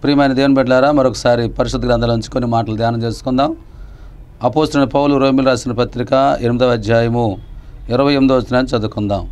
ప్రియమైన దేవుని బిడ్డలారా మరొకసారి పరిశుద్ధ గ్రంథాలు ఉంచుకొని మాటలు ధ్యానం చేసుకుందాం అపోస్తున్న పౌలు రోమిల్ రాసిన పత్రిక ఎనిమిదవ అధ్యాయము ఇరవై ఎనిమిదవ వచనాన్ని చదువుకుందాం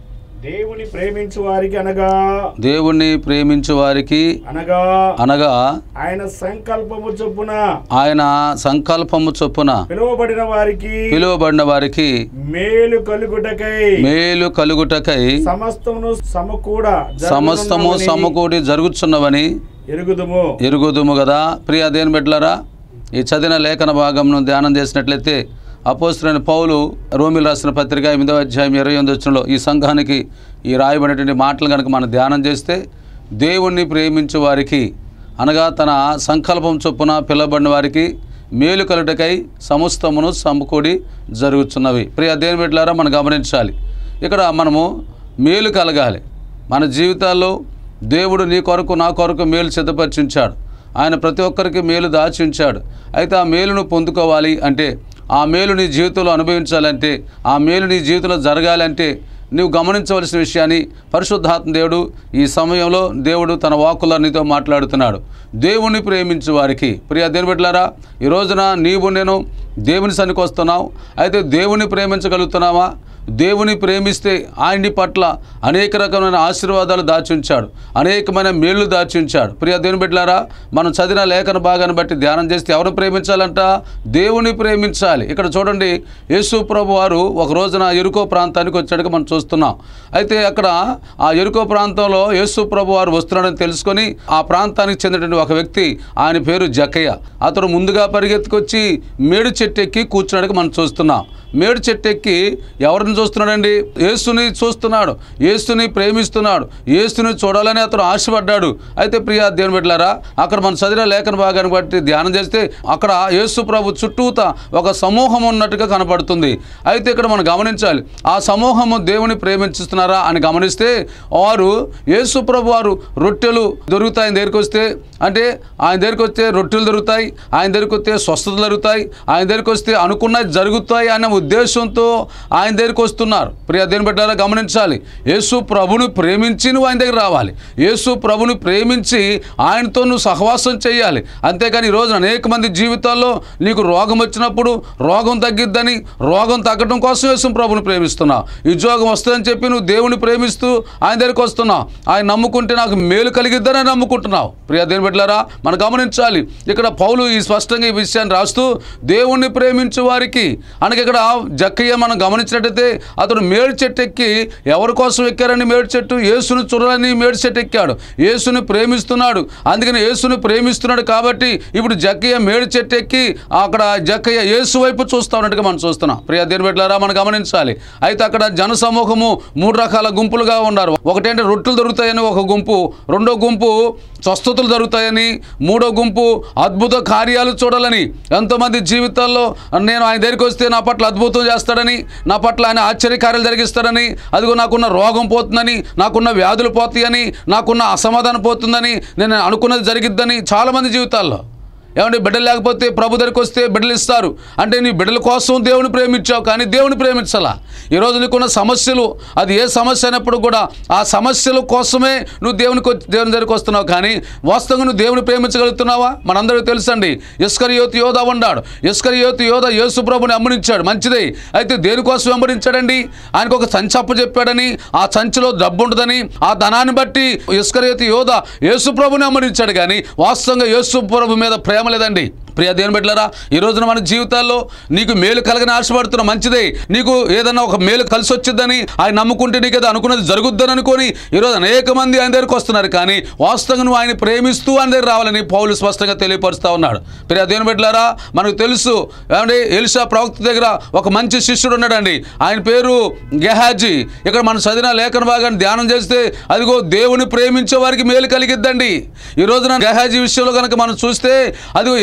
దేవుని ప్రేమించు వారికి అనగా దేవుణ్ణి ప్రేమించు వారికి అనగా అనగా ఆయన సంకల్పము చొప్పున ఆయన సంకల్పము చొప్పున పిలువబడిన వారికి పిలువబడిన వారికి మేలు కలుగుటకై మేలు కలుగుటకై సమస్తమును సమకూడ సమస్తము సమకూడి జరుగుచున్నవని ఎరుగుదుము ఎరుగుదుము కదా ప్రియ దేని బిడ్డలారా ఈ చదివిన లేఖన భాగంను ధ్యానం చేసినట్లయితే అపోస్తులైన పౌలు రోమిల్ రాసిన పత్రిక ఎనిమిదవ అధ్యాయం ఇరవై ఎనిమిది వచ్చినలో ఈ సంఘానికి ఈ రాయబడినటువంటి మాటలు కనుక మనం ధ్యానం చేస్తే దేవుణ్ణి ప్రేమించే వారికి అనగా తన సంకల్పం చొప్పున పిలవబడిన వారికి మేలు కలుటకై సమస్తమును సమకూడి జరుగుతున్నవి ప్రియ దేని బిడ్డలారా మనం గమనించాలి ఇక్కడ మనము మేలు కలగాలి మన జీవితాల్లో దేవుడు నీ కొరకు నా కొరకు మేలు సిద్ధపరిచించాడు ఆయన ప్రతి ఒక్కరికి మేలు దాచించాడు అయితే ఆ మేలును పొందుకోవాలి అంటే ఆ మేలు నీ జీవితంలో అనుభవించాలంటే ఆ మేలు నీ జీవితంలో జరగాలంటే నువ్వు గమనించవలసిన విషయాన్ని పరిశుద్ధాత్మ దేవుడు ఈ సమయంలో దేవుడు తన వాక్కుల నీతో మాట్లాడుతున్నాడు దేవుణ్ణి ప్రేమించు వారికి ప్రియ దేని బిడ్డలారా ఈ రోజున నీవు నేను దేవుని సన్నికి వస్తున్నావు అయితే దేవుని ప్రేమించగలుగుతున్నావా దేవుని ప్రేమిస్తే ఆయన్ని పట్ల అనేక రకమైన ఆశీర్వాదాలు దాచుంచాడు అనేకమైన మేళ్లు దాచుంచాడు ప్రియ దేవుని బిడ్డలారా మనం చదివిన లేఖన భాగాన్ని బట్టి ధ్యానం చేస్తే ఎవరు ప్రేమించాలంట దేవుని ప్రేమించాలి ఇక్కడ చూడండి యేసు ప్రభు వారు ఒక రోజున ఎరుకో ప్రాంతానికి వచ్చాడుగా మనం చూస్తున్నాం అయితే అక్కడ ఆ ఎరుకో ప్రాంతంలో యేసు ప్రభు వారు వస్తున్నాడని తెలుసుకొని ఆ ప్రాంతానికి చెందినటువంటి ఒక వ్యక్తి ఆయన పేరు జక్కయ్య అతడు ముందుగా పరిగెత్తుకొచ్చి మేడు చెట్టు ఎక్కి కూర్చున్నాడుగా మనం చూస్తున్నాం మేడు చెట్టు ఎక్కి ఎవరిని చూస్తున్నాడండి యేసుని చూస్తున్నాడు యేసుని ప్రేమిస్తున్నాడు యేసుని చూడాలని అతను ఆశపడ్డాడు అయితే ప్రియ దేవుని బిడ్డలారా అక్కడ మన చదివిన లేఖన భాగాన్ని బట్టి ధ్యానం చేస్తే అక్కడ యేసు ప్రభు చుట్టూత ఒక సమూహం ఉన్నట్టుగా కనపడుతుంది అయితే ఇక్కడ మనం గమనించాలి ఆ సమూహము దేవుని ప్రేమించుతున్నారా అని గమనిస్తే వారు యేసు ప్రభు వారు రొట్టెలు దొరుకుతాయి ఆయన దగ్గరికి వస్తే అంటే ఆయన దగ్గరికి వస్తే రొట్టెలు దొరుకుతాయి ఆయన దగ్గరికి వస్తే స్వస్థతలు దొరుకుతాయి ఆయన దగ్గరికి వస్తే అనుకున్నది జరుగుతాయి అనే ఉద్దేశంతో ఆయన దగ్గరికి వస్తున్నారు ప్రియ దేని బిడ్డారా గమనించాలి యేసు ప్రభుని ప్రేమించి నువ్వు ఆయన దగ్గర రావాలి యేసు ప్రభుని ప్రేమించి ఆయనతో నువ్వు సహవాసం చేయాలి అంతేకాని ఈ రోజున అనేక మంది జీవితాల్లో నీకు రోగం వచ్చినప్పుడు రోగం తగ్గిద్దని రోగం తగ్గడం కోసం యేసు ప్రభుని ప్రేమిస్తున్నావు ఉద్యోగం వస్తుందని చెప్పి నువ్వు దేవుని ప్రేమిస్తూ ఆయన దగ్గరికి వస్తున్నావు ఆయన నమ్ముకుంటే నాకు మేలు కలిగిద్దని నమ్ముకుంటున్నావు ప్రియ దేని బిడ్డలారా మనం గమనించాలి ఇక్కడ పౌలు ఈ స్పష్టంగా ఈ విషయాన్ని రాస్తూ దేవుణ్ణి ప్రేమించు వారికి అనగా ఇక్కడ జక్కయ్య మనం గమనించినట్టయితే అతడు మేడు చెట్టు ఎక్కి ఎవరి కోసం ఎక్కారని మేడు చెట్టు యేసును చూడాలని మేడు చెట్టు ఎక్కాడు యేసుని ప్రేమిస్తున్నాడు అందుకని యేసుని ప్రేమిస్తున్నాడు కాబట్టి ఇప్పుడు జక్కయ్య మేడు చెట్టు ఎక్కి అక్కడ జక్కయ్య యేసు వైపు చూస్తా ఉన్నట్టుగా మనం చూస్తున్నాం ప్రియ దేని బిడ్డలారా మనం గమనించాలి అయితే అక్కడ జన సమూహము మూడు రకాల గుంపులుగా ఉన్నారు ఒకటేంటే రొట్టెలు దొరుకుతాయని ఒక గుంపు రెండో గుంపు స్వస్థతలు జరుగుతాయని మూడో గుంపు అద్భుత కార్యాలు చూడాలని ఎంతోమంది జీవితాల్లో నేను ఆయన దగ్గరికి వస్తే నా పట్ల అద్భుతం చేస్తాడని నా పట్ల ఆయన ఆశ్చర్యకార్యాలు జరిగిస్తాడని అదిగో నాకున్న రోగం పోతుందని నాకున్న వ్యాధులు పోతాయని నాకున్న అసమాధానం పోతుందని నేను అనుకున్నది జరిగిద్దని చాలామంది జీవితాల్లో ఏమంటే బిడ్డలు లేకపోతే ప్రభు దగ్గరికి వస్తే బిడ్డలు ఇస్తారు అంటే నీ బిడ్డల కోసం దేవుని ప్రేమించావు కానీ దేవుని ప్రేమించాలా ఈరోజు నీకున్న సమస్యలు అది ఏ సమస్య అయినప్పుడు కూడా ఆ సమస్యల కోసమే నువ్వు దేవునికి వచ్చి- దేవుని దగ్గరికి వస్తున్నావు కానీ వాస్తవంగా నువ్వు దేవుని ప్రేమించగలుగుతున్నావా మనందరికీ తెలుసండి ఇస్కర్ యోతి యోధ ఉన్నాడు ఇస్కర్ యోతి యోధ యేసు ప్రభుని అమ్మనించాడు మంచిదే అయితే దేనికోసం వెంబడించాడండి ఆయనకు ఒక సంచి అప్పు చెప్పాడని ఆ సంచిలో డబ్బు ఉంటుందని ఆ ధనాన్ని బట్టి ఇస్కర్ యోధ యేసు ప్రభుని అమ్మనించాడు కానీ వాస్తవంగా యేసు ప్రభు మీద ప్రేమ లేదండి ప్రియ దేని బిడ్డలారా ఈ రోజున మన జీవితాల్లో నీకు మేలు కలగని ఆశపడుతున్న మంచిదే నీకు ఏదన్నా ఒక మేలు కలిసి వచ్చిందని ఆయన నమ్ముకుంటే నీకు ఏదో అనుకున్నది జరుగుద్దని అనుకొని ఈరోజు అనేక మంది ఆయన దగ్గరికి వస్తున్నారు కానీ వాస్తవంగా నువ్వు ఆయన ప్రేమిస్తూ ఆయన దగ్గర రావాలని పౌలు స్పష్టంగా తెలియపరుస్తూ ఉన్నాడు ప్రియ దేని బిడ్డలారా మనకు తెలుసు ఏమండి ఎలిషా ప్రవక్త దగ్గర ఒక మంచి శిష్యుడు ఉన్నాడండి ఆయన పేరు గెహాజీ ఇక్కడ మనం చదివిన లేఖన భాగాన్ని ధ్యానం చేస్తే అదిగో దేవుని ప్రేమించే వారికి మేలు కలిగిద్దండి ఈ రోజున గెహాజీ విషయంలో కనుక మనం చూస్తే అదిగో ఎలిషా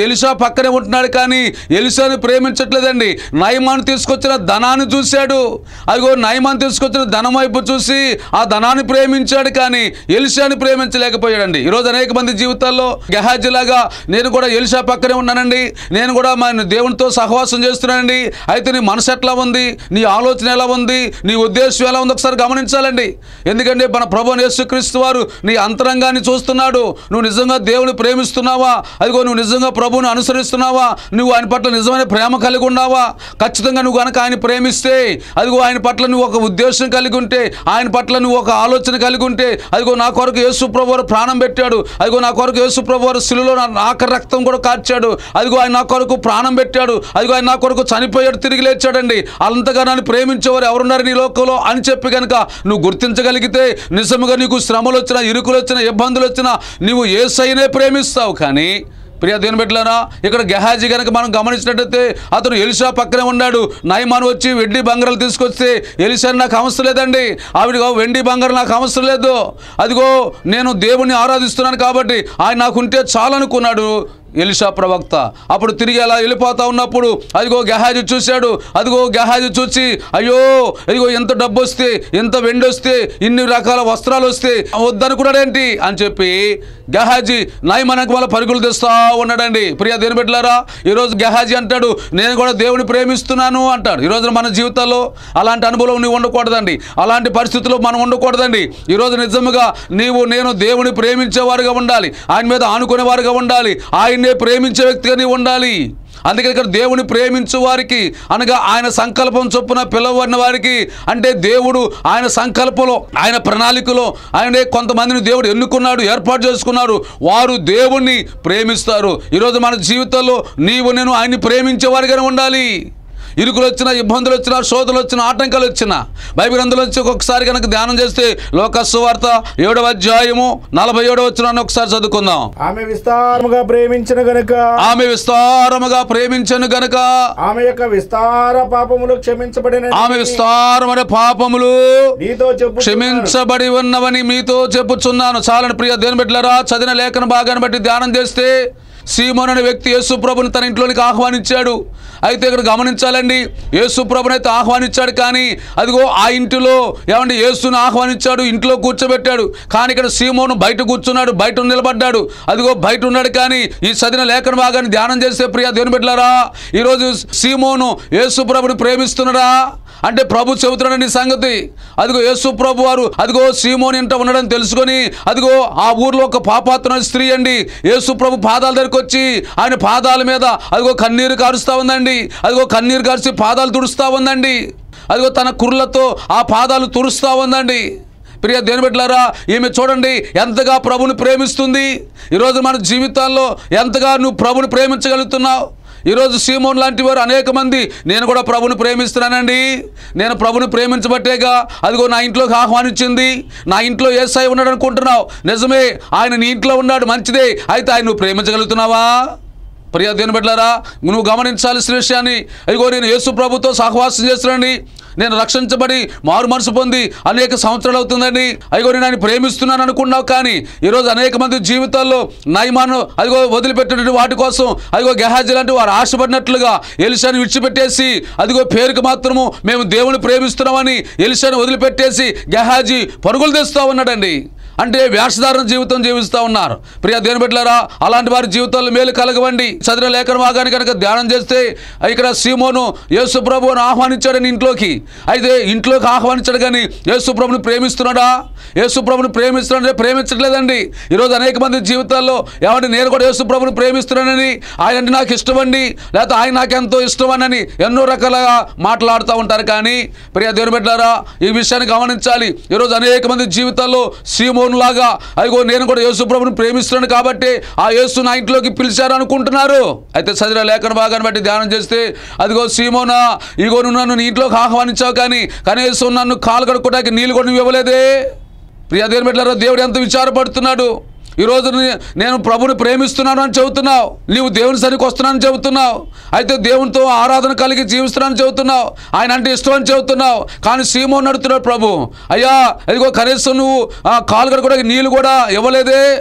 పక్కనే ఉంటున్నాడు కానీ ఎలిసాను ప్రేమించట్లేదండి నయమాను తీసుకొచ్చిన ధనాన్ని చూశాడు అదిగో నయమాను తీసుకొచ్చిన ధనం వైపు చూసి ఆ ధనాన్ని ప్రేమించాడు కానీ ఎలిషాని ప్రేమించలేకపోయాడండి ఈరోజు అనేక మంది జీవితాల్లో గెహాజీలాగా నేను కూడా ఎలిషా పక్కనే ఉన్నానండి నేను కూడా మా దేవునితో సహవాసం చేస్తున్నానండి అయితే నీ మనసు ఎట్లా ఉంది నీ ఆలోచన ఎలా ఉంది నీ ఉద్దేశం ఎలా ఉంది ఒకసారి గమనించాలండి ఎందుకంటే మన ప్రభు యేసుక్రీస్తు వారు నీ అంతరంగాన్ని చూస్తున్నాడు నువ్వు నిజంగా దేవుని ప్రేమిస్తున్నావా అదిగో నువ్వు నిజంగా ప్రభువుని అనుసరిస్తున్నావా నువ్వు ఆయన పట్ల నిజమైన ప్రేమ కలిగి ఉన్నావా ఖచ్చితంగా నువ్వు కనుక ఆయన ప్రేమిస్తే అదిగో ఆయన పట్ల నువ్వు ఒక ఉద్దేశం కలిగి ఉంటే ఆయన పట్ల నువ్వు ఒక ఆలోచన కలిగి ఉంటే అదిగో నా కొరకు యేసు ప్రభు వారు ప్రాణం పెట్టాడు అదిగో నా కొరకు యేసు ప్రభు వారు శిలులో నా ఆఖరి రక్తం కూడా కార్చాడు అదిగో ఆయన నా కొరకు ప్రాణం పెట్టాడు అదిగో ఆయన నా కొరకు చనిపోయాడు తిరిగి లేచాడండి అంతగా నన్ను ప్రేమించేవారు ఎవరున్నారు నీ లోకంలో అని చెప్పి కనుక నువ్వు గుర్తించగలిగితే నిజముగా నీకు శ్రమలు వచ్చినా ఇరుకులు వచ్చినా ఇబ్బందులు వచ్చినా నీవు ఏ సైనే ప్రేమిస్తావు కానీ ప్రియ దేని బిడ్డలారా ఇక్కడ గెహాజీ కనుక మనం గమనించినట్టయితే అతను ఎలిషా పక్కనే ఉన్నాడు నయమాను వచ్చి వెండి బంగారాలు తీసుకొస్తే ఎలిషాని నాకు అవసరం లేదండి ఆవిడ వెండి బంగారం నాకు అవసరం లేదు అదిగో నేను దేవుణ్ణి ఆరాధిస్తున్నాను కాబట్టి ఆయన నాకు ఉంటే చాలనుకున్నాడు ఎలిషా ప్రవక్త అప్పుడు తిరిగి అలా వెళ్ళిపోతా ఉన్నప్పుడు అదిగో గెహాజీ చూశాడు అదిగో గెహాజీ చూసి అయ్యో అదిగో ఎంత డబ్బు వస్తే ఎంత వెండి వస్తే ఇన్ని రకాల వస్త్రాలు వస్తే వద్దనుకున్నాడేంటి అని చెప్పి గెహాజీ నయమనకు వాళ్ళ పరుగులు తెస్తా ఉన్నాడండి ప్రియ దేని బిడ్డలారా ఈరోజు గెహాజీ అంటాడు నేను కూడా దేవుని ప్రేమిస్తున్నాను అంటాడు ఈ రోజున మన జీవితాల్లో అలాంటి అనుభవం నీవు ఉండకూడదండి అలాంటి పరిస్థితుల్లో మనం ఉండకూడదండి ఈరోజు నిజముగా నీవు నేను దేవుని ప్రేమించేవారుగా ఉండాలి ఆయన మీద ఆనుకునేవారుగా ఉండాలి ఆయన్నే ప్రేమించే వ్యక్తిగా నీవు ఉండాలి అందుకే ఇక్కడ దేవుని ప్రేమించు వారికి అనగా ఆయన సంకల్పం చొప్పున పిలవబడిన వారికి అంటే దేవుడు ఆయన సంకల్పంలో ఆయన ప్రణాళికలో ఆయనే కొంతమందిని దేవుడు ఎన్నుకున్నాడు ఏర్పాటు చేసుకున్నారు వారు దేవుణ్ణి ప్రేమిస్తారు ఈరోజు మన జీవితంలో నీవు నేను ఆయన్ని ప్రేమించే వారిగానే ఉండాలి ఇరుకులు వచ్చినా ఇబ్బందులు వచ్చినా శోధలు వచ్చినా ఆటంకాలు వచ్చినా బైబిల్ అందులో వచ్చి ఒక్కొక్కసారి కనుక ధ్యానం చేస్తే లోకస్సు వార్త ఏడవ అధ్యాయము నలభై ఏడవ వచ్చిన ఒకసారి చదువుకుందాం ఆమె విస్తారముగా ప్రేమించిన గనుక ఆమె విస్తారముగా ప్రేమించను గనుక ఆమె యొక్క విస్తార పాపములు క్షమించబడిన ఆమె విస్తారమైన పాపములు నీతో చెప్పు క్షమించబడి ఉన్నవని మీతో చెప్పుచున్నాను చాలని ప్రియ దేని బిడ్డలారా చదివిన లేఖన భాగాన్ని బట్టి ధ్యానం చేస్తే సీమోన్ అనే వ్యక్తి యేసుప్రభుని తన ఇంట్లోనికి ఆహ్వానించాడు అయితే ఇక్కడ గమనించాలండి యేసుప్రభుని అయితే ఆహ్వానించాడు కానీ అదిగో ఆ ఇంటిలో ఏమంటే యేసుని ఆహ్వానించాడు ఇంట్లో కూర్చోబెట్టాడు కానీ ఇక్కడ సీమోను బయట కూర్చున్నాడు బయట నిలబడ్డాడు అదిగో బయట ఉన్నాడు కానీ ఈ చదివిన లేఖన భాగాన్ని ధ్యానం చేస్తే ప్రియ దేవుని బిడ్డలారా ఈరోజు సీమోను యేసుప్రభుని ప్రేమిస్తున్నాడా అంటే ప్రభు చెబుతున్నాడు ఈ సంగతి అదిగో యేసు ప్రభు వారు అదిగో సీమోని ఇంట ఉండడం తెలుసుకొని అదిగో ఆ ఊర్లో ఒక పాపాత్మ స్త్రీ అండి యేసు ప్రభు పాదాల దగ్గరికి వచ్చి ఆయన పాదాల మీద అదిగో కన్నీరు కారుస్తా ఉందండి అదిగో కన్నీరు కారుసి పాదాలు తుడుస్తా ఉందండి అదిగో తన కుర్లతో ఆ పాదాలు తుడుస్తా ఉందండి ప్రియ దేని బిడ్డలారా ఈమె చూడండి ఎంతగా ప్రభుని ప్రేమిస్తుంది ఈరోజు మన జీవితాల్లో ఎంతగా నువ్వు ప్రభుని ప్రేమించగలుగుతున్నావు ఈరోజు సీమోన్ లాంటి వారు అనేక మంది నేను కూడా ప్రభుని ప్రేమిస్తున్నానండి నేను ప్రభుని ప్రేమించబట్టేగా అదిగో నా ఇంట్లోకి ఆహ్వానించింది నా ఇంట్లో ఏసై ఉన్నాడు అనుకుంటున్నావు నిజమే ఆయన నీ ఇంట్లో ఉన్నాడు మంచిదే అయితే ఆయన నువ్వు ప్రేమించగలుగుతున్నావా ప్రియ దేని బిడ్డలారా నువ్వు గమనించాల్సిన విషయాన్ని అదిగో నేను యేసు ప్రభుతో సహవాసం చేస్తున్నానండి నేను రక్షించబడి మారు మనసు పొంది అనేక సంవత్సరాలు అవుతుందండి అదిగో నేను ఆయన ప్రేమిస్తున్నాను అనుకున్నావు కానీ ఈరోజు అనేక మంది జీవితాల్లో నయమాను అదిగో వదిలిపెట్టినటువంటి వాటి కోసం అదిగో గెహాజీ లాంటి వారు ఆశపడినట్లుగా ఎలిషాని విడిచిపెట్టేసి అదిగో పేరుకి మాత్రము మేము దేవుని ప్రేమిస్తున్నామని ఎలిషాని వదిలిపెట్టేసి గెహాజీ పరుగులు తెస్తా ఉన్నాడండి అంటే వేషధారణ జీవితం జీవిస్తూ ఉన్నారు ప్రియ దేని బిడ్డలారా అలాంటి వారి జీవితాల్లో మేలు కలగవండి చదివిన లేఖన భాగాన్ని కనుక ధ్యానం చేస్తే ఇక్కడ సీమోను యేసు ప్రభువును ఆహ్వానించాడని ఇంట్లోకి అయితే ఇంట్లోకి ఆహ్వానించాడు కానీ యేసు ప్రభుని ప్రేమిస్తున్నాడా యేసు ప్రభుని ప్రేమిస్తున్నాడే ప్రేమించట్లేదండి ఈరోజు అనేక మంది జీవితాల్లో ఏమంటే నేను కూడా యేసు ప్రభుని ప్రేమిస్తున్నానని ఆయన అంటే నాకు ఇష్టమండి లేకపోతే ఆయన నాకు ఎంతో ఇష్టమని ఎన్నో రకాలుగా మాట్లాడుతూ ఉంటారు కానీ ప్రియ దేవుని బిడ్డలారా ఈ విషయాన్ని గమనించాలి ఈరోజు అనేక మంది జీవితాల్లో సీమోను లాగా అదిగో నేను కూడా యేసు ప్రభుని ప్రేమిస్తున్నాను కాబట్టి ఆ యేసు నా ఇంట్లోకి పిలిచారు అనుకుంటున్నారు అయితే చదివిన లేఖన భాగాన్ని బట్టి ధ్యానం చేస్తే అదిగో సీమోనా ఇగో నువ్వు నన్ను నీ ఇంట్లోకి ఆహ్వానించావు కానీ కనీసం నన్ను కాలు కడుక్కోవడానికి నీళ్ళు కూడా నువ్వు ఇవ్వలేదే ప్రియ దేవుని బిడ్డలారా దేవుడు ఎంత విచారపడుతున్నాడు ఈరోజు నే- నేను ప్రభుని ప్రేమిస్తున్నాను అని చెబుతున్నావు నీవు దేవుని సరికి వస్తున్నానని చెబుతున్నావు అయితే దేవునితో ఆరాధన కలిగి జీవిస్తున్నానని చెబుతున్నావు ఆయన అంటే ఇష్టం అని చెబుతున్నావు కానీ సీమో నడుతున్నాడు ప్రభు అయ్యా ఇదిగో కనీసం నువ్వు ఆ కాలు కూడా నీళ్ళు కూడా ఇవ్వలేదే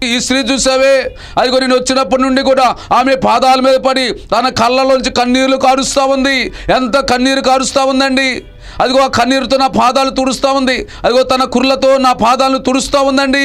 ఈ స్త్రీ చూసావే అదిగో నేను వచ్చినప్పటి నుండి కూడా ఆమె పాదాల మీద పడి తన కళ్ళలోంచి కన్నీళ్లు కారుస్తూ ఉంది ఎంత కన్నీరు కారుస్తూ ఉందండి అదిగో ఆ కన్నీరుతో నా పాదాలు తుడుస్తూ ఉంది అదిగో తన కుర్లతో నా పాదాలను తుడుస్తూ ఉందండి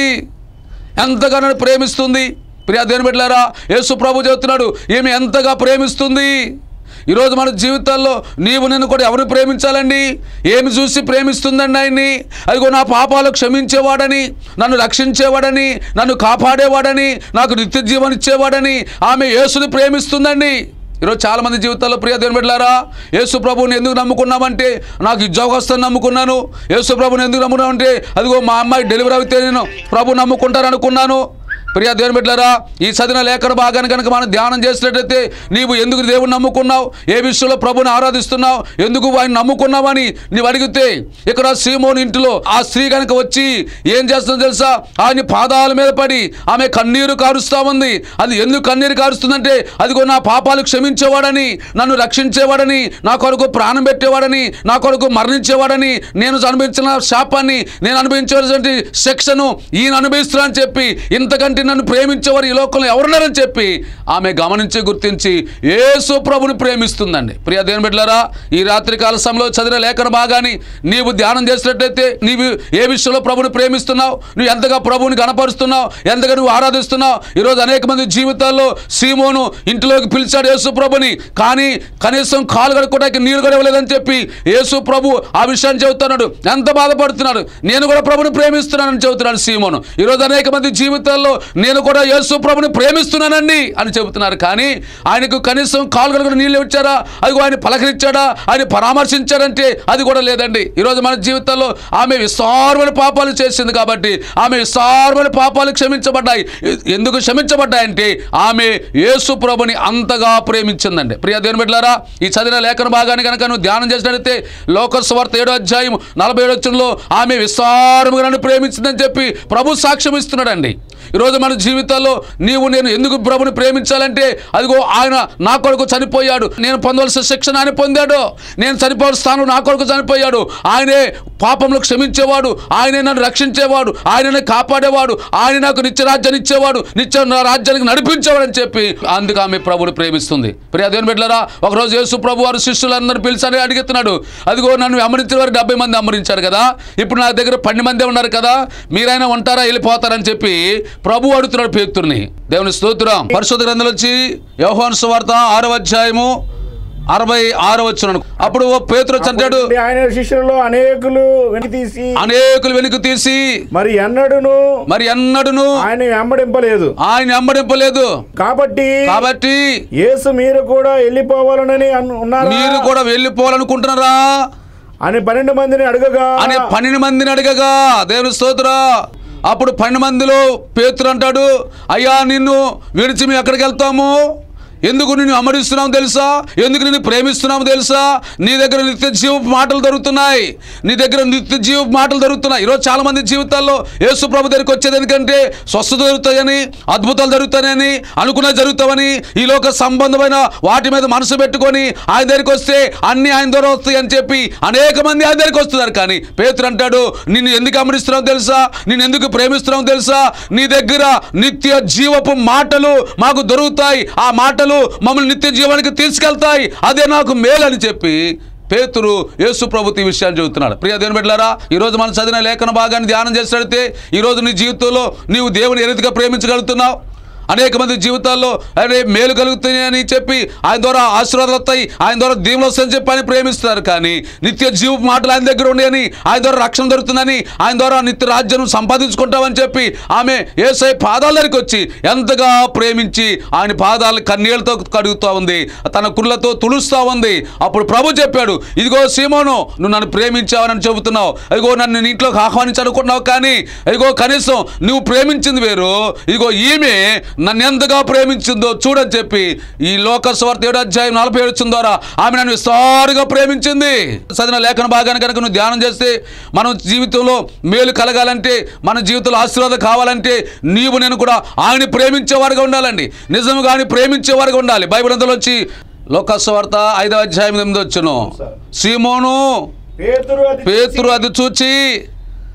ఎంతగా నన్ను ప్రేమిస్తుంది ప్రియా దేని బిడ్డలారా యేసు ప్రభు చెబుతున్నాడు ఈమె ఎంతగా ప్రేమిస్తుంది ఈరోజు మన జీవితాల్లో నీవు నేను కూడా ఎవరిని ప్రేమించాలండి ఏమి చూసి ప్రేమిస్తుందండి ఆయన్ని అదిగో నా పాపాలు క్షమించేవాడని నన్ను రక్షించేవాడని నన్ను కాపాడేవాడని నాకు నిత్య జీవనం ఇచ్చేవాడని ఆమె యేసుని ప్రేమిస్తుందండి ఈరోజు చాలా మంది జీవితాల్లో ప్రియ దేవుని బిడ్డలారా యేసు ప్రభువుని ఎందుకు నమ్ముకున్నామంటే నాకు ఉద్యోగస్తుని నమ్ముకున్నాను యేసు ప్రభుని ఎందుకు నమ్ముకున్నామంటే అదిగో మా అమ్మాయి డెలివరీ అయితే నేను ప్రభు నమ్ముకుంటారనుకున్నాను ప్రియ దేవుని బిడ్డలారా ఈ చదివిన లేఖన భాగాన్ని కనుక మనం ధ్యానం చేసినట్టయితే నీవు ఎందుకు దేవుని నమ్ముకున్నావు ఏ విషయంలో ప్రభుని ఆరాధిస్తున్నావు ఎందుకు ఆయన నమ్ముకున్నావని నీవు అడిగితే ఇక్కడ సీమోని ఇంటిలో ఆ స్త్రీ కనుక వచ్చి ఏం చేస్తుందో తెలుసా ఆయన పాదాల మీద పడి ఆమె కన్నీరు కారుస్తా ఉంది అది ఎందుకు కన్నీరు కారుస్తుందంటే అదిగో నా పాపాలు క్షమించేవాడని నన్ను రక్షించేవాడని నా కొరకు ప్రాణం పెట్టేవాడని నా కొరకు మరణించేవాడని నేను అనుభవించిన శాపాన్ని నేను అనుభవించవలసిన శిక్షను ఈయన అనుభవిస్తున్నానని చెప్పి ఇంతకంటే నన్ను ప్రేమించేవారు ఈ లోకంలో ఎవరున్నారని చెప్పి ఆమె గమనించి గుర్తించి యేసు ప్రభుని ప్రేమిస్తుందండి ప్రియ దేని బిడ్డలారా ఈ రాత్రి కాల సమయంలో చదివిన లేఖన భాగాన్ని నీవు ధ్యానం చేసినట్టయితే నీవు ఏ విషయంలో ప్రభుని ప్రేమిస్తున్నావు నువ్వు ఎంతగా ప్రభుని గణపరుస్తున్నావు ఎంతగా నువ్వు ఆరాధిస్తున్నావు ఈరోజు అనేక మంది జీవితాల్లో సీమోను ఇంటిలోకి పిలిచాడు యేసు ప్రభుని కానీ కనీసం కాలు కడుక్కోవడానికి నీరు కూడా ఇవ్వలేదని చెప్పి యేసు ప్రభు ఆ విషయాన్ని చెబుతున్నాడు ఎంత బాధపడుతున్నాడు నేను కూడా ప్రభుని ప్రేమిస్తున్నానని చెబుతున్నాడు సీమోను ఈరోజు అనేక మంది జీవితాల్లో నేను కూడా యేసు ప్రభుని ప్రేమిస్తున్నానండి అని చెబుతున్నారు కానీ ఆయనకు కనీసం కాలు కడుకుని నీళ్ళు ఇచ్చారా అది ఆయన పలకరించాడా ఆయన పరామర్శించాడంటే అది కూడా లేదండి ఈరోజు మన జీవితంలో ఆమె విస్తారమైన పాపాలు చేసింది కాబట్టి ఆమె విస్తారమైన పాపాలు క్షమించబడ్డాయి ఎ- ఎందుకు క్షమించబడ్డాయంటే ఆమె యేసు ప్రభుని అంతగా ప్రేమించిందండి ప్రియ దేవుని బిడ్డలారా ఈ చదివిన లేఖన భాగాన్ని కనుక నువ్వు ధ్యానం చేసినట్లయితే లోకస్వార్త ఏడో అధ్యాయం నలభై ఏడు వచ్చంలో ఆమె విస్తారముగా నన్ను ప్రేమించిందని చెప్పి ప్రభు సాక్ష్యం ఇస్తున్నాడండి ఈరోజు మన జీవితాల్లో నీవు నేను ఎందుకు ప్రభుని ప్రేమించాలంటే అదిగో ఆయన నా కొరకు చనిపోయాడు నేను పొందవలసిన శిక్షణ ఆయన పొందాడు నేను చనిపోవాల్సిన స్థానం నా కొరకు చనిపోయాడు ఆయనే పాపంలో క్షమించేవాడు ఆయనే నన్ను రక్షించేవాడు ఆయననే కాపాడేవాడు ఆయన నాకు నిత్య రాజ్యాన్ని ఇచ్చేవాడు నిత్య నా రాజ్యానికి నడిపించేవాడు అని చెప్పి అందుకు ఆమె ప్రభుని ప్రేమిస్తుంది ప్రియ దేవుని బిడ్డలారా ఒకరోజు యేసు ప్రభు వారు శిష్యులందరూ పిలిచారని అడుగుతున్నాడు అదిగో నన్ను అమరించిన వారు డెబ్బై మంది అమరించారు కదా ఇప్పుడు నా దగ్గర పన్నెండు మందే ఉన్నారు కదా మీరైనా ఉంటారా వెళ్ళిపోతారని చెప్పి ప్రభు అడుగుతున్నాడు పేతుర్ని దేవుని స్తోత్రం పరిశుద్ధ గ్రంథంలో వచ్చి యోహాను సువార్త ఆరవ అధ్యాయము అరవై ఆరో వచ్చిన అప్పుడు ఓ పేతురు చంటాడు అప్పుడు ఆయన శిష్యులలో అనేకులు వెనక్కి తీసి అనేకులు వెనుక తీసి మరి ఎన్నడును మరి ఎన్నడును ఆయన వెంబడింపలేదు ఆయన వెంబడింపలేదు కాబట్టి కాబట్టి యేసు మీరు కూడా వెళ్ళిపోవాలనని అను- ఉన్నారా మీరు కూడా వెళ్ళిపోవాలనుకుంటున్నారా అని పన్నెండు మందిని అడగగా అనే పన్నెండు మందిని అడగగా దేవుని స్తోత్ర అప్పుడు పన్నెండు మందిలో పేతురు అంటాడు అయ్యా నిన్ను విడిచి మేము ఎక్కడికి వెళ్తాము ఎందుకు నిన్ను అమరిస్తున్నాము తెలుసా ఎందుకు నిన్ను ప్రేమిస్తున్నాము తెలుసా నీ దగ్గర నిత్య జీవ మాటలు దొరుకుతున్నాయి నీ దగ్గర నిత్య జీవ మాటలు దొరుకుతున్నాయి ఈరోజు చాలా మంది జీవితాల్లో యేసు ప్రభు దగ్గరికి వచ్చేది ఎందుకంటే స్వస్థత జరుగుతాయని అద్భుతాలు జరుగుతాయని అనుకున్న జరుగుతామని ఈ లోక సంబంధమైన వాటి మీద మనసు పెట్టుకొని ఆయన దగ్గరికి వస్తే అన్ని ఆయన ద్వారా వస్తాయి అని చెప్పి అనేక మంది ఆయన దగ్గరికి వస్తున్నారు కానీ పేతురు అంటాడు నిన్ను ఎందుకు అమరిస్తున్నావు తెలుసా నిన్ను ఎందుకు ప్రేమిస్తున్నావు తెలుసా నీ దగ్గర నిత్య జీవపు మాటలు మాకు దొరుకుతాయి ఆ మాటలు మమ్మల్ని నిత్య జీవానికి తీసుకెళ్తాయి అదే నాకు మేలు అని చెప్పి పేతురు యేసు ప్రభుత్వ ఈ విషయాన్ని చెబుతున్నాడు ప్రియ దేవుని బిడ్డలారా ఈ రోజు మనం చదివిన లేఖన భాగాన్ని ధ్యానం చేసినట్లయితే ఈ రోజు నీ జీవితంలో నీవు దేవుని ఏ రీతిగా ప్రేమించగలుగుతున్నావు అనేక మంది జీవితాల్లో అరే మేలు కలుగుతాయి అని చెప్పి ఆయన ద్వారా ఆశీర్వాదాలు వస్తాయి ఆయన ద్వారా దీవులు వస్తాయని చెప్పి ఆయన ప్రేమిస్తున్నారు కానీ నిత్య జీవ మాటలు ఆయన దగ్గర ఉన్నాయని ఆయన ద్వారా రక్షణ దొరుకుతుందని ఆయన ద్వారా నిత్య రాజ్యం సంపాదించుకుంటామని చెప్పి ఆమె ఏసై పాదాల దగ్గరికి వచ్చి ఎంతగా ప్రేమించి ఆయన పాదాలు కన్నీళ్లతో కడుగుతూ ఉంది తన కుళ్ళతో తుడుస్తూ ఉంది అప్పుడు ప్రభు చెప్పాడు ఇదిగో సీమోను నువ్వు నన్ను ప్రేమించావని చెబుతున్నావు ఇదిగో నన్ను నీ ఇంట్లోకి ఆహ్వానించాలనుకుంటున్నావు కానీ ఇదిగో కనీసం నువ్వు ప్రేమించింది వేరు ఇదిగో ఈమె నన్ను ఎంతగా ప్రేమించిందో చూడని చెప్పి ఈ లోక స్వార్థ ఏడు అధ్యాయం నలభై ఏడు వచ్చిన ద్వారా ఆమె నన్ను విస్తారుగా ప్రేమించింది చదివిన లేఖన భాగాన్ని కనుక నువ్వు ధ్యానం చేస్తే మనం జీవితంలో మేలు కలగాలంటే మన జీవితంలో ఆశీర్వాదం కావాలంటే నీవు నేను కూడా ఆయన ప్రేమించేవారుగా ఉండాలండి నిజంగా ఆయన ప్రేమించేవారుగా ఉండాలి బైబిల్ అందులోంచి లోకస్వార్త ఐదవ అధ్యాయం ఎనిమిది వచ్చును సీమోను పేతురు అది పేతురు అది చూచి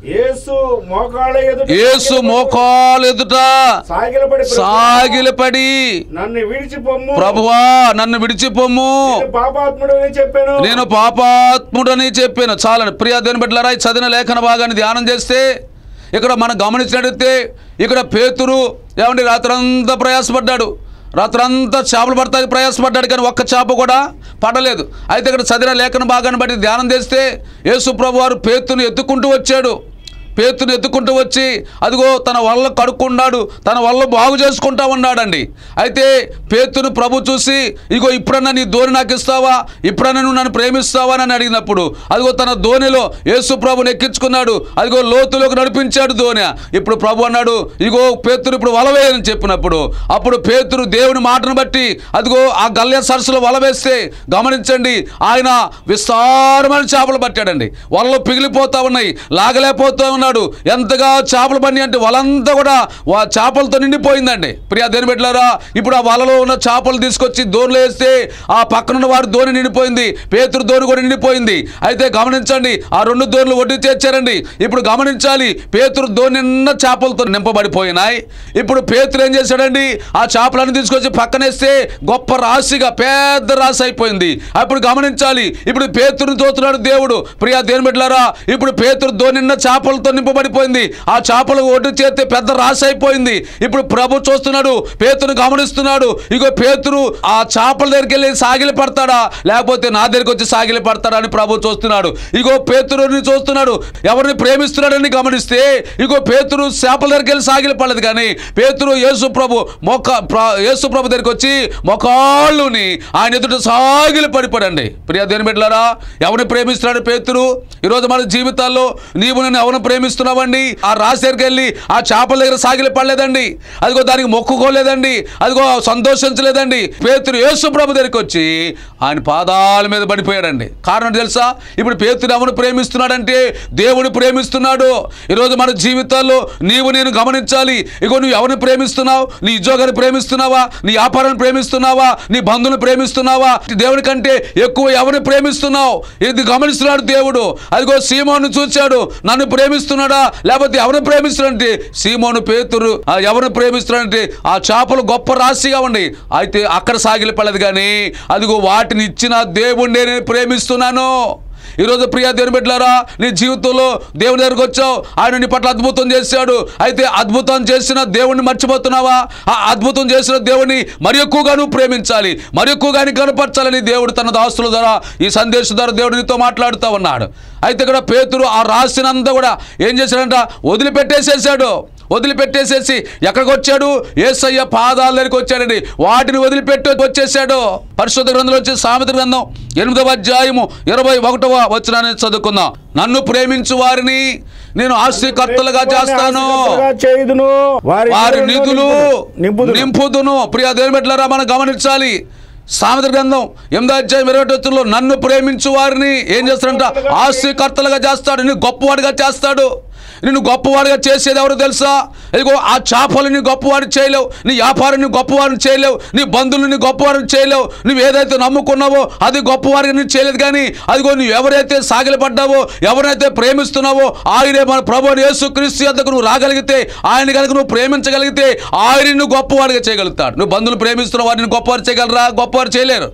యేసు మోకాళ్ళ ఎదుట యేసు మోకాలు ఎదుట సాగిలపడి సాగిలపడి నన్ను విడిచిపోమ్ము ప్రభువా నన్ను విడిచిపోమ్ము నేను పాపాత్ముడు అని చెప్పాను నేను పాపాత్ముడని చెప్పాను చాలని ప్రియా దేని బిడ్డలారా ఈ చదివిన లేఖన భాగాన్ని ధ్యానం చేస్తే ఇక్కడ మనం గమనించినట్టయితే ఇక్కడ పేతురు ఏమండి రాత్రంతా ప్రయాసపడ్డాడు రాత్రంతా చేపలు పడతానికి ప్రయాసపడ్డాడు కానీ ఒక్క చేప కూడా పడలేదు అయితే ఇక్కడ చదివిన లేఖన భాగాన్ని బట్టి ధ్యానం చేస్తే యేసు ప్రభు వారు పేతుని ఎత్తుకుంటూ వచ్చాడు పేతుని ఎత్తుకుంటూ వచ్చి అదిగో తన వల్ల కడుక్కున్నాడు తన వల్ల బాగు చేసుకుంటా ఉన్నాడండి అయితే పేతును ప్రభు చూసి ఇగో ఇప్పుడన్నా నీ ధోని నాకు ఇస్తావా ఇప్పుడన్నా నువ్వు నన్ను ప్రేమిస్తావా అని అడిగినప్పుడు అదిగో తన ధోనిలో యేసు ప్రభుని ఎక్కించుకున్నాడు అదిగో లోతులోకి నడిపించాడు ధోని ఇప్పుడు ప్రభు అన్నాడు ఇగో పేతురు ఇప్పుడు వలవేయని చెప్పినప్పుడు అప్పుడు పేతురు దేవుని మాటను బట్టి అదిగో ఆ గల్య సరస్సులో వల వేస్తే గమనించండి ఆయన విస్తారమైన చేపలు పట్టాడండి వలలో పిగిలిపోతా ఉన్నాయి లాగలేకపోతా ఉన్నాడు ఎంతగా చేపలు పని అంటే వలంతా కూడా వా- చేపలతో నిండిపోయిందండి ప్రియా దేని పెట్టారా ఇప్పుడు ఆ వలలో ఉన్న చేపలు తీసుకొచ్చి దోణిలో వేస్తే ఆ పక్కనున్న వారి దోణి నిండిపోయింది పేతురు దోణి కూడా నిండిపోయింది అయితే గమనించండి ఆ రెండు దోణులు వడ్డీ చేర్చారండి ఇప్పుడు గమనించాలి పేతురు దోణి నిన్న చేపలతో నింపబడిపోయినాయి ఇప్పుడు పేతురు ఏం చేశాడండి ఆ చేపలను తీసుకొచ్చి పక్కనేస్తే గొప్ప రాశిగా పెద్ద రాశి అయిపోయింది అప్పుడు గమనించాలి ఇప్పుడు పేతురుని చూస్తున్నాడు దేవుడు ప్రియా దేని బిడ్డలారా ఇప్పుడు పేతురు దోనిన్న చేపలతో నింపబడిపోయింది ఆ చేపలు ఒడ్డు చేస్తే పెద్ద రాశి అయిపోయింది ఇప్పుడు ప్రభు చూస్తున్నాడు పేతురు గమనిస్తున్నాడు ఇగో పేతురు ఆ చేపల దగ్గరికి వెళ్ళి సాగిలి పడతాడా లేకపోతే నా దగ్గరికి వచ్చి సాగిలి పడతాడా అని ప్రభు చూస్తున్నాడు ఇగో పేతురుని చూస్తున్నాడు ఎవరిని ప్రేమిస్తున్నాడని గమనిస్తే ఇగో పేతురు చేపల దగ్గరికి వెళ్ళి సాగిలి పడలేదు కానీ పేతురు యేసు ప్రభు మొక్క ప్ర- యేసు ప్రభు దగ్గరికి వచ్చి మొకాళ్ళుని ఆయన ఎదుట సాగిలి పడిపోడండి ప్రియా దేని బిడ్డలారా ఎవరిని ప్రేమిస్తున్నాడు పేతురు ఈరోజు మన జీవితాల్లో నీవు నేను ఎవరిని ప్రేమిస్తున్నావండి ఆ రాశి దగ్గరికి వెళ్ళి ఆ చేపల దగ్గర సాగిలి పడలేదండి అదిగో దానికి మొక్కుకోలేదండి అదిగో సంతోషించలేదండి పేతురు యేసు ప్రభు దగ్గరికి వచ్చి ఆయన పాదాల మీద పడిపోయాడండి కారణం తెలుసా ఇప్పుడు పేతురు ఎవరిని ప్రేమిస్తున్నాడంటే దేవుని ప్రేమిస్తున్నాడు ఈరోజు మన జీవితాల్లో నీవు నేను గమనించాలి ఇగో నువ్వు ఎవరిని ప్రేమిస్తున్నావు నీ ఉద్యోగాన్ని ప్రేమిస్తున్నావా నీ వ్యాపారాన్ని ప్రేమిస్తున్నావా నీ బంధువుని ప్రేమిస్తున్నావా దేవుని కంటే ఎక్కువ ఎవరిని ప్రేమిస్తున్నావు ఇది గమనిస్తున్నాడు దేవుడు అదిగో సీమోను చూచాడు నన్ను ప్రేమిస్తున్నాడా లేకపోతే ఎవరిని ప్రేమిస్తున్నాడంటే సీమోను పేతురు ఆ ఎవరిని ప్రేమిస్తున్నాడంటే ఆ చేపలు గొప్ప రాశిగా ఉండి అయితే అక్కడ సాగిలి పడలేదు కానీ అదిగో వాటిని ఇచ్చిన దేవుణ్ణి నేను ప్రేమిస్తున్నాను ఈరోజు ప్రియా దేవుని బిడ్డలారా నీ జీవితంలో దేవుని దగ్గరకు వచ్చావు ఆయన నీ పట్ల అద్భుతం చేశాడు అయితే అద్భుతం చేసిన దేవుణ్ణి మర్చిపోతున్నావా ఆ అద్భుతం చేసిన దేవుని మరి ఎక్కువగా నువ్వు ప్రేమించాలి మరి ఎక్కువగా నీ కనపరచాలని దేవుడు తన దాస్తుల ద్వారా ఈ సందేశం ద్వారా దేవుడు నీతో మాట్లాడుతూ ఉన్నాడు అయితే ఇక్కడ పేతురు ఆ రాసినంతా కూడా ఏం చేశాడంట వదిలిపెట్టేసేసాడు వదిలిపెట్టేసేసి ఎక్కడికి వచ్చాడు ఏసయ్య పాదాల దగ్గరికి వచ్చాడండి వాటిని వదిలిపెట్టి వచ్చేసాడు పరిశుద్ధ గ్రంథంలో వచ్చి సామెత గ్రంథం ఎనిమిదవ అధ్యాయము ఇరవై ఒకటవ వచనాన్ని చదువుకుందాం నన్ను ప్రేమించు వారిని నేను ఆస్తికర్తలుగా చేస్తాను ఆస్తికర్తలుగా చేయుదును వారి వారి ఇళ్ళలో నిధులు నింపుదును. నింపుదును ప్రియా దేవుని బిడ్డలారా మనం గమనించాలి సామెత గ్రంథం ఎనిమిదో అధ్యాయం ఇరవై ఒకటిలో నన్ను ప్రేమించు వారిని ఏం చేస్తాడంట ఆస్తికర్తలుగా చేస్తాడు నిన్ను గొప్పవాడిగా చేస్తాడు నిన్ను గొప్పవాడిగా చేసేది ఎవరు తెలుసా ఇదిగో ఆ చేపలని గొప్పవాడిని చేయలేవు నీ వ్యాపారాన్ని గొప్పవాడిని చేయలేవు నీ బంధువులని గొప్పవాడిని చేయలేవు నువ్వు ఏదైతే నమ్ముకున్నావో అది గొప్పవాడిని నువ్వు చేయలేదు కానీ అదిగో నువ్వు ఎవరైతే సాగిలపడ్డావో ఎవరైతే ప్రేమిస్తున్నావో ఆయనే మన ప్రభు యేసు క్రీస్తు యొద్దకు నువ్వు రాగలిగితే ఆయన కనుక నువ్వు ప్రేమించగలిగితే ఆయన నువ్వు గొప్పవాడిగా చేయగలుగుతాడు నువ్వు బంధువులు ప్రేమిస్తున్న వారిని గొప్పవారు చేయగలరా గొప్పవారు చేయలేరు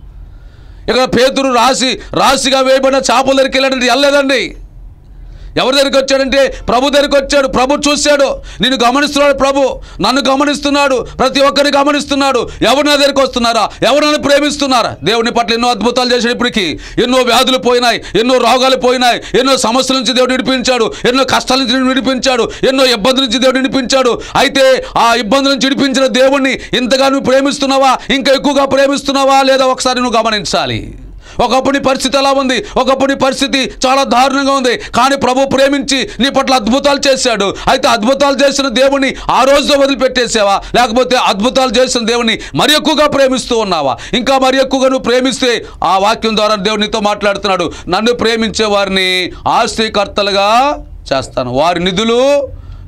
ఇక్కడ పేతురు రాసి రాశిగా వేయబడిన చేపల దగ్గరికి వెళ్ళాడంటే వెళ్ళలేదండి ఎవరి దగ్గరికి వచ్చాడంటే ప్రభు దగ్గరికి వచ్చాడు ప్రభు చూశాడు నిన్ను గమనిస్తున్నాడు ప్రభు నన్ను గమనిస్తున్నాడు ప్రతి ఒక్కరిని గమనిస్తున్నాడు ఎవరు నా దగ్గరికి వస్తున్నారా ఎవరు నన్ను ప్రేమిస్తున్నారా దేవుని పట్ల ఎన్నో అద్భుతాలు చేశాడు ఇప్పటికి ఎన్నో వ్యాధులు పోయినాయి ఎన్నో రోగాలు పోయినాయి ఎన్నో సమస్యల నుంచి దేవుడు విడిపించాడు ఎన్నో కష్టాల నుంచి విడిపించాడు ఎన్నో ఇబ్బందుల నుంచి దేవుడు విడిపించాడు అయితే ఆ ఇబ్బందుల నుంచి విడిపించిన దేవుణ్ణి ఇంతగా నువ్వు ప్రేమిస్తున్నావా ఇంకా ఎక్కువగా ప్రేమిస్తున్నావా లేదా ఒకసారి నువ్వు గమనించాలి ఒకప్పుడు నీ పరిస్థితి ఎలా ఉంది ఒకప్పుడు నీ పరిస్థితి చాలా దారుణంగా ఉంది కానీ ప్రభు ప్రేమించి నీ పట్ల అద్భుతాలు చేశాడు అయితే అద్భుతాలు చేసిన దేవుని ఆ రోజుతో వదిలిపెట్టేసావా లేకపోతే అద్భుతాలు చేసిన దేవుని మరి ఎక్కువగా ప్రేమిస్తూ ఉన్నావా ఇంకా మరి ఎక్కువగా నువ్వు ప్రేమిస్తే ఆ వాక్యం ద్వారా దేవుడు నీతో మాట్లాడుతున్నాడు నన్ను ప్రేమించే వారిని ఆస్తికర్తలుగా చేస్తాను వారి నిధులు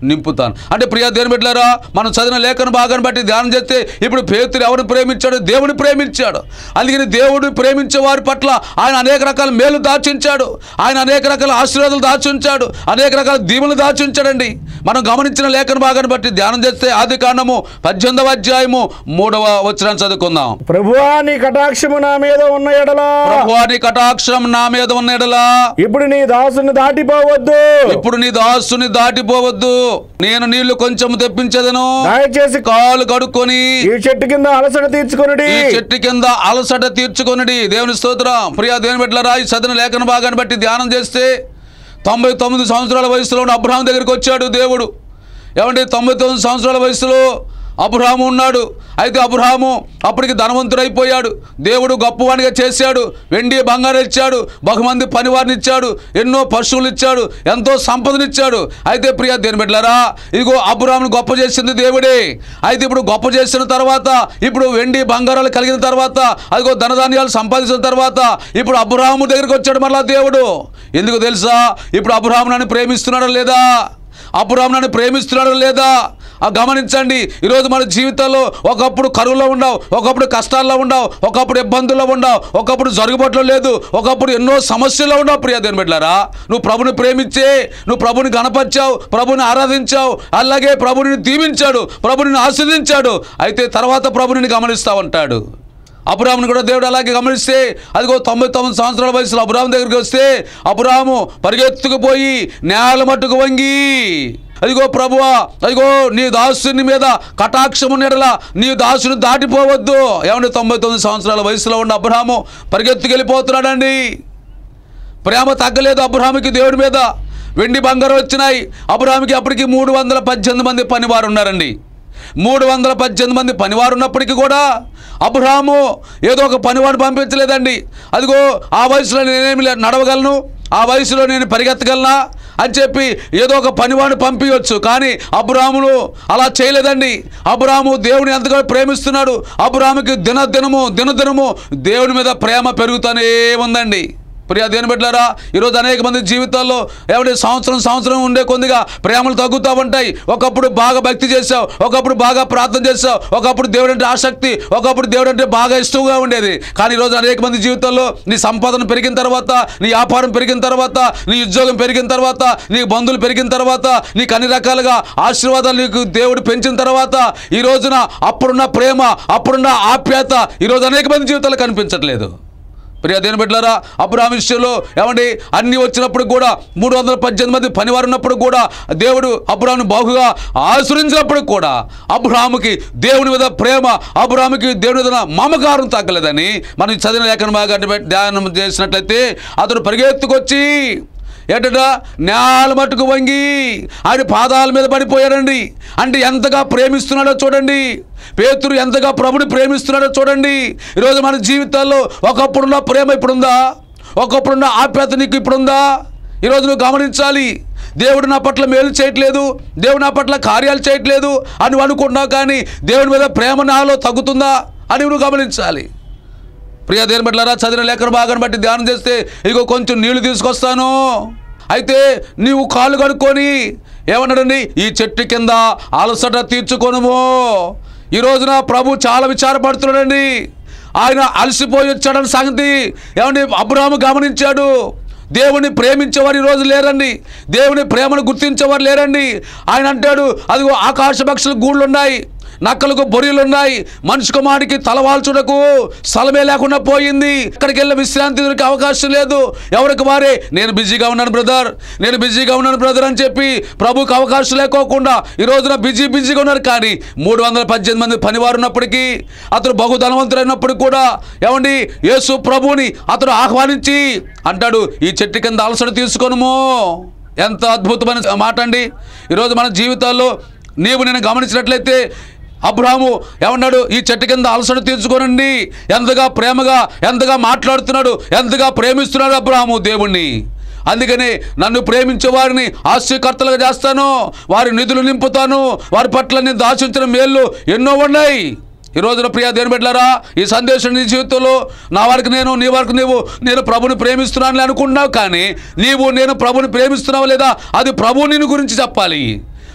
నింపుతాను అంటే ప్రియా దేవుని బిడ్డలారా మనం చదివిన లేఖన భాగాన్ని బట్టి ధ్యానం చేస్తే ఇప్పుడు పేతురు ఎవరిని ప్రేమించాడు దేవుని ప్రేమించాడు అందుకని దేవుడిని ప్రేమించే వారి పట్ల ఆయన అనేక రకాల మేలు దాచుంచాడు ఆయన అనేక రకాల ఆశీర్వాదాలు దాచుంచాడు అనేక రకాల దీవులు దాచుంచాడండి మనం గమనించిన లేఖన భాగాన్ని బట్టి ధ్యానం చేస్తే ఆది కాండము పద్దెనిమిదవ అధ్యాయము మూడవ వచనం చదువుకుందాం ప్రభువా నీ కటాక్షము నా మీద ఉన్న ఎడలా ప్రభువాని కటాక్షం నా మీద ఉన్న ఎడలా ఇప్పుడు నీ దాసుని దాటిపోవద్దు ఇప్పుడు నీ దాసుని దాటిపోవద్దు నేను నీళ్లు కొంచెం తెప్పించదను దయచేసి కాలు కడుక్కొని ఈ చెట్టు కింద అలసట తీర్చుకొనుడి ఈ చెట్టు కింద అలసట తీర్చుకొనిడి దేవుని స్తోత్రం ప్రియా దేవుని బిడ్డలారా ఈ చదివిన లేఖన భాగాన్ని బట్టి ధ్యానం చేస్తే తొంభై తొమ్మిది సంవత్సరాల వయసులో ఉన్న అబ్రహాం దగ్గరికి వచ్చాడు దేవుడు ఏమంటే తొంభై తొమ్మిది సంవత్సరాల వయసులో అబ్రహాము ఉన్నాడు అయితే అబ్రహాము అప్పటికి ధనవంతుడైపోయాడు దేవుడు గొప్పవానిగా చేశాడు వెండి బంగారం ఇచ్చాడు బహుమంది పనివారిని ఇచ్చాడు ఎన్నో పశువులు ఇచ్చాడు ఎంతో సంపదనిచ్చాడు అయితే ప్రియ దేని బిడ్డలారా ఇదిగో అబ్రహామును గొప్ప చేసింది దేవుడే అయితే ఇప్పుడు గొప్ప చేసిన తర్వాత ఇప్పుడు వెండి బంగారాలు కలిగిన తర్వాత అదిగో ధనధాన్యాలు సంపాదించిన తర్వాత ఇప్పుడు అబ్రహాము దగ్గరికి వచ్చాడు మళ్ళా దేవుడు ఎందుకు తెలుసా ఇప్పుడు అబ్రహాము నన్ను ప్రేమిస్తున్నాడా లేదా అబ్రహాం నన్ను ప్రేమిస్తున్నాడు లేదా ఆ గమనించండి ఈరోజు మన జీవితంలో ఒకప్పుడు కరువులో ఉండవు ఒకప్పుడు కష్టాల్లో ఉండవు ఒకప్పుడు ఇబ్బందుల్లో ఉండవు ఒకప్పుడు జరుగుబాట్లో లేదు ఒకప్పుడు ఎన్నో సమస్యల్లో ఉండవు ప్రియ దేని బిడ్డారా నువ్వు ప్రభుని ప్రేమించే నువ్వు ప్రభుని గణపరిచావు ప్రభుని ఆరాధించావు అలాగే ప్రభుని దీవించాడు ప్రభుని ఆస్వాదించాడు అయితే తర్వాత ప్రభుని గమనిస్తా ఉంటాడు అబ్రాహ్మను కూడా దేవుడు అలాగే గమనిస్తే అదిగో తొంభై తొమ్మిది సంవత్సరాల వయసులో అబ్రాహం దగ్గరికి వస్తే అబ్రాహము పరిగెత్తుకుపోయి నేల మట్టుకు వంగి అదిగో ప్రభువా అదిగో నీ దాసుని మీద కటాక్షము నెడల నీ దాసుని దాటిపోవద్దు ఏమంటే తొంభై తొమ్మిది సంవత్సరాల వయసులో ఉన్న అబ్రహాము పరిగెత్తుకెళ్ళిపోతున్నాడండి ప్రేమ తగ్గలేదు అబ్రహాముకి దేవుడి మీద వెండి బంగారం వచ్చినాయి అబ్రహాముకి అప్పటికి మూడు వందల పద్దెనిమిది మంది పనివారు ఉన్నారండి మూడు వందల పద్దెనిమిది మంది పనివారు ఉన్నప్పటికీ కూడా అబ్రహాము ఏదో ఒక పనివాడు పంపించలేదండి అదిగో ఆ వయసులో నేనేమి లే- నడవగలను ఆ వయసులో నేను పరిగెత్తగలనా అని చెప్పి ఏదో ఒక పనివాడిని పంపించవచ్చు కానీ అబ్రాహ్ములు అలా చేయలేదండి అబ్రాహము దేవుని ఎంతగా ప్రేమిస్తున్నాడు అబ్రాహముకి దినదినము దినదినము దేవుని మీద ప్రేమ పెరుగుతూనే ఉందండి ప్రియా దేని బిడ్డారా ఈరోజు అనేక మంది జీవితాల్లో ఎవరి సంవత్సరం సంవత్సరం ఉండే కొద్దిగా ప్రేమలు తగ్గుతూ ఉంటాయి ఒకప్పుడు బాగా భక్తి చేసావు ఒకప్పుడు బాగా ప్రార్థన చేసావు ఒకప్పుడు దేవుడు అంటే ఆసక్తి ఒకప్పుడు దేవుడు అంటే బాగా ఇష్టంగా ఉండేది కానీ ఈరోజు అనేక మంది జీవితాల్లో నీ సంపాదన పెరిగిన తర్వాత నీ వ్యాపారం పెరిగిన తర్వాత నీ ఉద్యోగం పెరిగిన తర్వాత నీ బంధువులు పెరిగిన తర్వాత నీకు అన్ని రకాలుగా ఆశీర్వాదాలు నీకు దేవుడు పెంచిన తర్వాత ఈ రోజున అప్పుడున్న ప్రేమ అప్పుడున్న ఆప్యాయత ఈరోజు అనేక మంది జీవితాలు కనిపించట్లేదు ప్రియ దేని బిడ్డలారా అబ్రాహం విషయంలో ఏమండి అన్ని వచ్చినప్పుడు కూడా మూడు వందల పద్దెనిమిది మంది పనివారు ఉన్నప్పుడు కూడా దేవుడు అబ్రాహాను బాగుగా ఆశ్రయించినప్పుడు కూడా అబ్రాహాముకి దేవుని మీద ప్రేమ అబ్రాహాముకి దేవుని మీద మమకారం తగ్గలేదని మనం చదివిన లేఖన భాగాన్ని బట్టి ధ్యానం చేసినట్లయితే అతడు పరిగెత్తుకొచ్చి ఏంటట నేల మట్టుకు వంగి ఆయన పాదాల మీద పడిపోయాడండి అంటే ఎంతగా ప్రేమిస్తున్నాడో చూడండి పేతురు ఎంతగా ప్రభుని ప్రేమిస్తున్నాడో చూడండి ఈరోజు మన జీవితాల్లో ఒకప్పుడున్న ప్రేమ ఇప్పుడుందా ఒకప్పుడున్న ఆప్యాయత నీకు ఇప్పుడుందా ఈరోజు నువ్వు గమనించాలి దేవుడు నా పట్ల మేలు చేయట్లేదు దేవుడు నా పట్ల కార్యాలు చేయట్లేదు అని నువ్వు అనుకుంటున్నావు కానీ దేవుడి మీద ప్రేమ నాలో తగ్గుతుందా అని నువ్వు గమనించాలి ప్రియ దేని బట్లరా చదివిన లేఖన భాగాన్ని బట్టి ధ్యానం చేస్తే ఇగో కొంచెం నీళ్లు తీసుకొస్తాను అయితే నీవు కాళ్ళు కడుక్కొని ఏమన్నాడండి ఈ చెట్టు కింద అలసట తీర్చుకొనుము ఈ రోజున ప్రభు చాలా విచారపడుతున్నాడండి ఆయన అలసిపోయి వచ్చాడని సంగతి ఏమండి అబ్రాహము గమనించాడు దేవుని ప్రేమించేవారు ఈరోజు లేరండి దేవుని ప్రేమను గుర్తించేవారు లేరండి ఆయన అంటాడు అదిగో ఆకాశ పక్షుల గూళ్ళు ఉన్నాయి నక్కలకు బొరియలు ఉన్నాయి మనిషి కుమారుడికి తలవాల్చుటకు స్థలమే లేకుండా పోయింది ఇక్కడికి వెళ్ళి విశ్రాంతి దొరికే అవకాశం లేదు ఎవరికి వారే నేను బిజీగా ఉన్నాను బ్రదర్ నేను బిజీగా ఉన్నాను బ్రదర్ అని చెప్పి ప్రభుకి అవకాశం లేకోకుండా ఈ రోజున బిజీ బిజీగా ఉన్నారు కానీ మూడు వందల పద్దెనిమిది మంది పనివారు ఉన్నప్పటికీ అతను బహు ధనవంతుడైనప్పుడు కూడా ఏమండి యేసు ప్రభువుని అతడు ఆహ్వానించి అంటాడు ఈ చెట్టు కింద అలసట తీసుకొనుము ఎంత అద్భుతమైన మాట అండి ఈరోజు మన జీవితాల్లో నీవు నేను గమనించినట్లయితే అబ్రాహము ఏమన్నాడు ఈ చెట్టు కింద అలసట తీర్చుకోనండి ఎంతగా ప్రేమగా ఎంతగా మాట్లాడుతున్నాడు ఎంతగా ప్రేమిస్తున్నాడు అబ్రాహము దేవుణ్ణి అందుకని నన్ను ప్రేమించే వారిని ఆశ్చర్యకర్తలుగా చేస్తాను వారి నిధులు నింపుతాను వారి పట్ల నేను దాచించిన మేళ్ళు ఎన్నో ఉన్నాయి ఈ రోజున ప్రియా దేని బిడ్డలారా ఈ సందేశం నీ జీవితంలో నా వరకు నేను నీ వరకు నీవు నేను ప్రభుని ప్రేమిస్తున్నాను అనుకుంటున్నావు కానీ నీవు నేను ప్రభుని ప్రేమిస్తున్నావు లేదా అది ప్రభు నిన్ను గురించి చెప్పాలి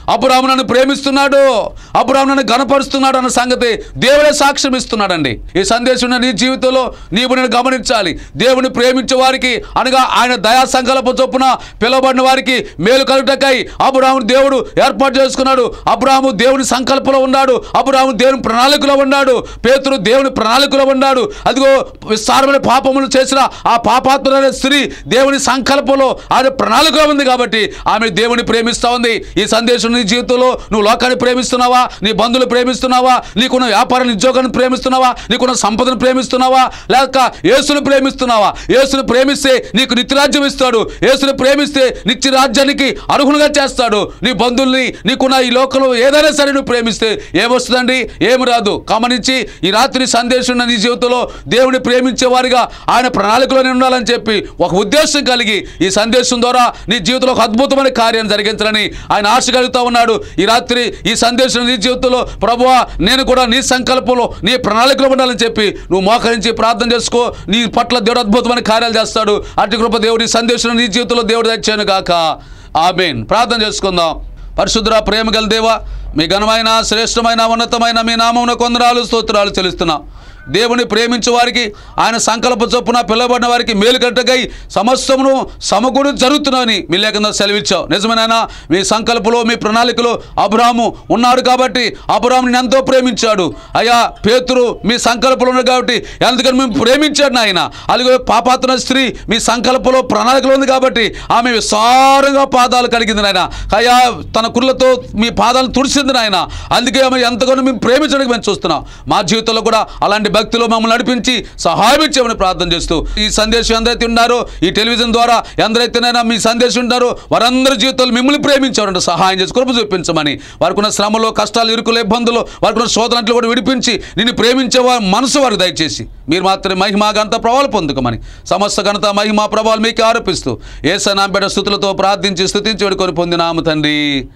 అబ్రాహ్ము నన్ను ప్రేమిస్తున్నాడు అబ్రాహ్ము నన్ను గణపరుస్తున్నాడు అన్న సంగతి దేవుడే సాక్ష్యం ఇస్తున్నాడండి ఈ సందేశం నీ జీవితంలో నీవు నేను గమనించాలి దేవుని ప్రేమించే వారికి అనగా ఆయన దయా సంకల్ప చొప్పున పిలువబడిన వారికి మేలు కలుగుటకై అబ్రాహ్ము దేవుడు ఏర్పాటు చేసుకున్నాడు అబ్రాహ్ము దేవుని సంకల్పంలో ఉన్నాడు అబ్రాహ్ము దేవుని ప్రణాళికలో ఉన్నాడు పేతురు దేవుని ప్రణాళికలో ఉన్నాడు అదిగో విస్తారమైన పాపములు చేసిన ఆ పాపాత్మైన స్త్రీ దేవుని సంకల్పంలో ఆయన ప్రణాళికలో ఉంది కాబట్టి ఆమె దేవుని ప్రేమిస్తా ఉంది ఈ సందేశం నీ జీవితంలో నువ్వు లోకాన్ని ప్రేమిస్తున్నావా నీ బంధువులు ప్రేమిస్తున్నావా నీకున్న వ్యాపార ఉద్యోగాన్ని ప్రేమిస్తున్నావా నీకున్న సంపదను ప్రేమిస్తున్నావా లేక యేసును ప్రేమిస్తున్నావా యేసును ప్రేమిస్తే నీకు నిత్యరాజ్యం ఇస్తాడు యేసును ప్రేమిస్తే నిత్య రాజ్యానికి అర్హులుగా చేస్తాడు నీ బంధువుల్ని నీకున్న ఈ లోకంలో ఏదైనా సరే నువ్వు ప్రేమిస్తే ఏమొస్తుందండి ఏమి రాదు గమనించి ఈ రాత్రి సందేశం ఉన్న నీ జీవితంలో దేవుని ప్రేమించే వారిగా ఆయన ప్రణాళికలోనే ఉండాలని చెప్పి ఒక ఉద్దేశం కలిగి ఈ సందేశం ద్వారా నీ జీవితంలో ఒక అద్భుతమైన కార్యాన్ని జరిగించాలని ఆయన ఆశ కలుగుతా ఉన్నాడు ఈ రాత్రి ఈ సందేశం నీ జీవితంలో ప్రభువా నేను కూడా నీ సంకల్పంలో నీ ప్రణాళికలో ఉండాలని చెప్పి నువ్వు మోకరించి ప్రార్థన చేసుకో నీ పట్ల దేవుడు అద్భుతమైన కార్యాలు చేస్తాడు అటు కృప దేవుడి సందేశం నీ జీవితంలో దేవుడు తెచ్చాను గాక ఆమెన్ ప్రార్థన చేసుకుందాం పరిశుద్ధ ప్రేమ గల దేవా మీ ఘనమైన శ్రేష్టమైన ఉన్నతమైన మీ నామమున కొందరాలు స్తోత్రాలు చెల్లిస్తున్నాం దేవుని ప్రేమించే వారికి ఆయన సంకల్ప చొప్పున పిలువబడిన వారికి మేలు కట్టగై సమస్తమును సమకూడి జరుగుతున్నాయని మీ లేకుండా సెలవిచ్చావు నిజమేనా మీ సంకల్పంలో మీ ప్రణాళికలో అబ్రాము ఉన్నాడు కాబట్టి అబ్రాముని ఎంతో ప్రేమించాడు అయ్యా పేతురు మీ సంకల్పంలో ఉన్నాడు కాబట్టి ఎందుకని మేము ప్రేమించాడు నాయన అలాగే పాపాత్మ స్త్రీ మీ సంకల్పంలో ప్రణాళికలో ఉంది కాబట్టి ఆమె విస్తారంగా పాదాలు కడిగింది నాయన అయ్యా తన కుర్లతో మీ పాదాలను తుడిసింది నాయన అందుకే ఆమె ఎంతగానో మేము ప్రేమించడానికి మేము చూస్తున్నాం మా జీవితంలో కూడా అలాంటి భక్తిలో మమ్మల్ని నడిపించి సహాయం ఇచ్చామని ప్రార్థన చేస్తూ ఈ సందేశం ఎందరైతే ఉన్నారో ఈ టెలివిజన్ ద్వారా ఎందరైతేనైనా మీ సందేశం ఉన్నారో వారందరి జీవితాలు మిమ్మల్ని ప్రేమించారంటే సహాయం చేసి కృప చూపించమని వారికి ఉన్న శ్రమలో కష్టాలు ఇరుకులు ఇబ్బందులు వారికి ఉన్న శోధనట్లు కూడా విడిపించి నిన్ను ప్రేమించే వారి మనసు వారికి దయచేసి మీరు మాత్రమే మహిమ గంత ప్రభావాలు పొందుకోమని సమస్త ఘనత మహిమ ప్రభావాలు మీకు ఆరోపిస్తూ ఏసనాంబెడ స్థుతులతో ప్రార్థించి స్థుతించి వేడుకొని పొందినాము తండ్రి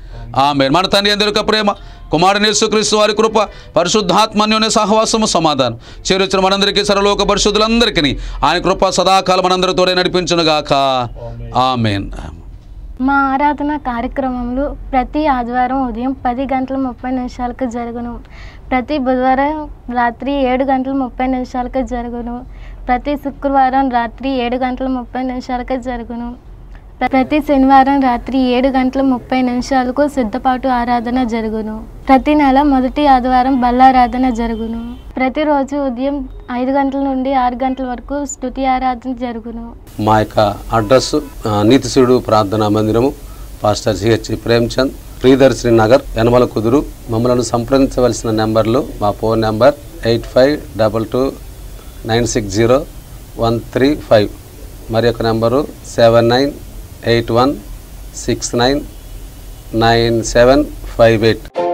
ఆమె మన తండ్రి అందరిక ప్రేమ కుమారుని యేసుక్రీస్తు వారి కృప పరిశుద్ధాత్మన్యోని సహవాసము సమాధానం చేరొచ్చిన మనందరికీ సర్వలోక పరిశుద్ధులందరికీ ఆయన కృప సదాకాలం మనందరితోనే నడిపించునుగాక ఆమెన్ మా ఆరాధన కార్యక్రమంలో ప్రతి ఆదివారం ఉదయం పది గంటల ముప్పై నిమిషాలకు జరుగును ప్రతి బుధవారం రాత్రి ఏడు గంటల ముప్పై నిమిషాలకు జరుగును ప్రతి శుక్రవారం రాత్రి ఏడు గంటల ముప్పై నిమిషాలకు జరుగును ప్ర- ప్రతి శనివారం రాత్రి ఏడు గంటల ముప్పై నిమిషాలకు సిద్ధపాటు ఆరాధన జరుగును ప్రతి నెల మొదటి ఆదివారం బల్లారాధన జరుగును ప్రతిరోజు ఉదయం ఐదు గంటల నుండి ఆరు గంటల వరకు స్తుతి ఆరాధన జరుగును మా యొక్క అడ్రస్ ఆ, నీతిశివుడు ప్రార్థనా మందిరము pastor CH Premchand Priyadarshini Nagar Yanamalakuduru మమ్మల్ని సంప్రదించవలసిన నెంబర్లు మా phone number eight five double two nine six zero one three five మరి యొక్క number seven nine eight one six nine nine seven five eight